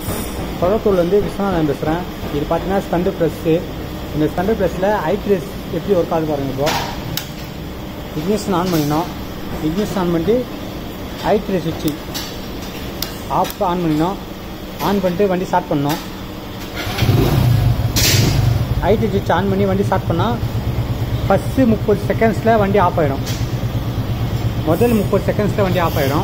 குளத்தூர்லேருந்து விஸ்வநாதன் பேசுகிறேன் இது பார்த்தீங்கன்னா ஸ்டண்டு ப்ரெஸ்ஸு இந்த ஸ்டண்டு ப்ரெஸ்ஸில் ஐ ப்ரெஸ் எப்படி ஒர்க் ஆகுது பாருங்க இப்போ இக்னிஷன் ஆன் பண்ணினோம் இக்னிஷன் ஆன் பண்ணிட்டு ஐ ப்ரெஸ் சுவிட்சு ஆஃப் ஆன் பண்ணினோம் ஆன் பண்ணிட்டு வண்டி ஸ்டார்ட் பண்ணோம் ஐடி சுவிட்ச் ஆன் பண்ணி வண்டி ஸ்டார்ட் பண்ணால் ஃபஸ்ட்டு முப்பது செகண்ட்ஸில் வண்டி ஆஃப் ஆகிடும் முதல் முப்பது செகண்ட்ஸில் வண்டி ஆஃப் ஆகிடும்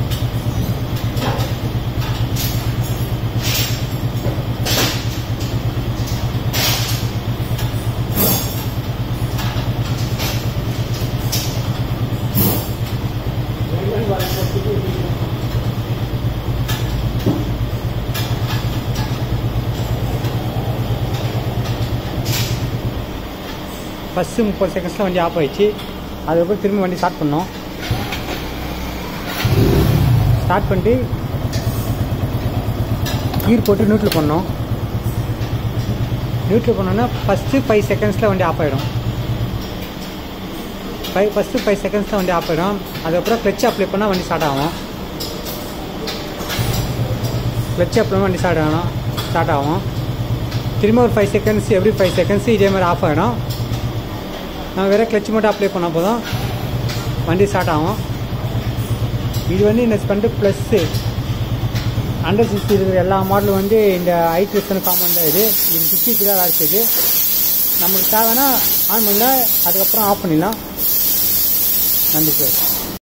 ஃபஸ்ட்டு முப்பது செகண்ட்ஸில் வண்டி ஆஃப் ஆயிடுச்சு அதுக்கப்புறம் திரும்பி வண்டி ஸ்டார்ட் பண்ணோம் ஸ்டார்ட் பண்ணிட்டு கீர் போட்டு நியூட்ரல் பண்ணோம் நியூட்ரல் பண்ணோன்னா ஃபஸ்ட்டு ஃபைவ் செகண்ட்ஸில் வண்டி ஆஃப் ஆகிடும் ஃபைவ் ஃபஸ்ட்டு ஃபைவ் செகண்ட்ஸில் வண்டி ஆஃப் ஆகிடும் அதுக்கப்புறம் கிளச் அப்ளை பண்ணால் வண்டி ஸ்டார்ட் ஆகும் கிளச் அப்ளை வண்டி ஸ்டார்ட் ஆகணும் ஸ்டார்ட் ஆகும் திரும்ப ஒரு five seconds every five seconds இதே மாதிரி ஆஃப் ஆகிடும் நம்ம வேறு கிளச் மட்டும் அப்ளை பண்ணால் போதும் வண்டி ஸ்டார்ட் ஆகும் இது வந்து இந்த ஸ்பெண்டு ப்ளஸ்ஸு அண்டர் சிக்ஸ்டி இருக்கிற எல்லா மாடலும் வந்து இந்த ஐ கிறிஸ்டன் காமன் தான் இது இது சிக்ஸ்டிக்கு தான் வேலை செய்யுது நம்மளுக்கு தேவைன்னா ஆன் பண்ணல அதுக்கப்புறம் ஆஃப் பண்ணிடலாம் நன்றி சார்